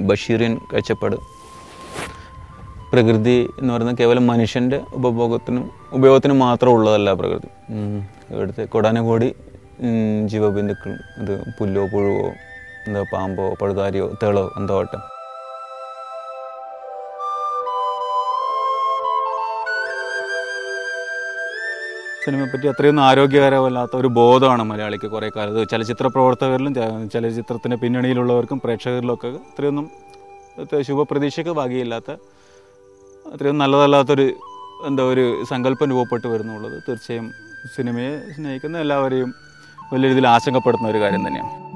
ബഷീറിയൻ കാഴ്ചപ്പാട് പ്രകൃതി എന്ന് പറയുന്നത് കേവലം മനുഷ്യൻ്റെ ഉപഭോഗത്തിനും ഉപയോഗത്തിനും മാത്രം ഉള്ളതല്ല പ്രകൃതി ഉം. ഇവിടുത്തെ കൊടാനകോടി ഉം, ജീവബന്ധുക്കൾ ഇത് പുല്ലോ പുഴുവോ എന്താ പാമ്പോ പഴുതാരിയോ തേളോ എന്തോ ആട്ടെ സിനിമയെ പറ്റി അത്രയൊന്നും ആരോഗ്യകരമല്ലാത്ത ഒരു ബോധമാണ് മലയാളിക്ക് കുറേ കാലത്ത് ചലച്ചിത്ര പ്രവർത്തകരിലും ച- ചലച്ചിത്രത്തിൻ്റെ പിന്നണിയിലുള്ളവർക്കും പ്രേക്ഷകരിലൊക്കെ അത്രയൊന്നും ഇത് ശുഭപ്രതീക്ഷയ്ക്ക് ഭാഗ്യമില്ലാത്ത അത്രയും നല്ലതല്ലാത്തൊരു എന്താ ഒരു സങ്കല്പം രൂപപ്പെട്ട് വരുന്നുള്ളത് തീർച്ചയായും സിനിമയെ സ്നേഹിക്കുന്ന എല്ലാവരെയും വലിയ രീതിയിൽ ആശങ്കപ്പെടുത്തുന്ന ഒരു കാര്യം തന്നെയാണ്